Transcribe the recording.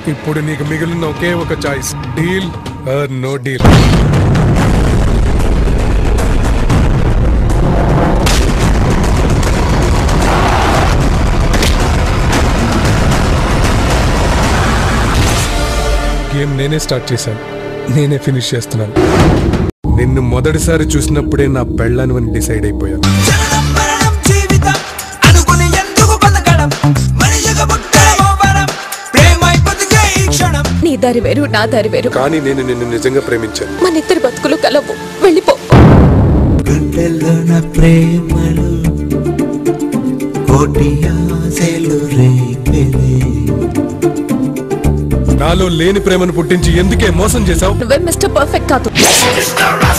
ఇప్పుడు నీకు మిగిలిన ఒకే ఒక choice deal or no deal game నేనే స్టార్ట్ చేశాను నేనే ఫినిష్ చేస్తున్నాను నిన్ను మొదటిసారి చూసినప్పుడే నా పెళ్ళాను అని డిసైడ్ అయిపోయాను జననం మరణం జీవితం అనుకుని ఎందుకు బతకడం మనిషిగా పుట్టడమో వరం ప్రేమై బతికే ఈ క్షణం నీ దారి వేరు నా దారి వేరు కానీ నేను నిన్ను నిజంగా ప్రేమించాను మన ఇద్దరి బతుకులు కలవు వెళ్ళిపో గుండెల్లోన ప్రేమలు కోటి ఆశలు రేపెలే నాలో లేని ప్రేమను పుట్టించి ఎందుకే మోసం చేశావు నువ్వే మిస్టర్ పర్ఫెక్ట్ కాదు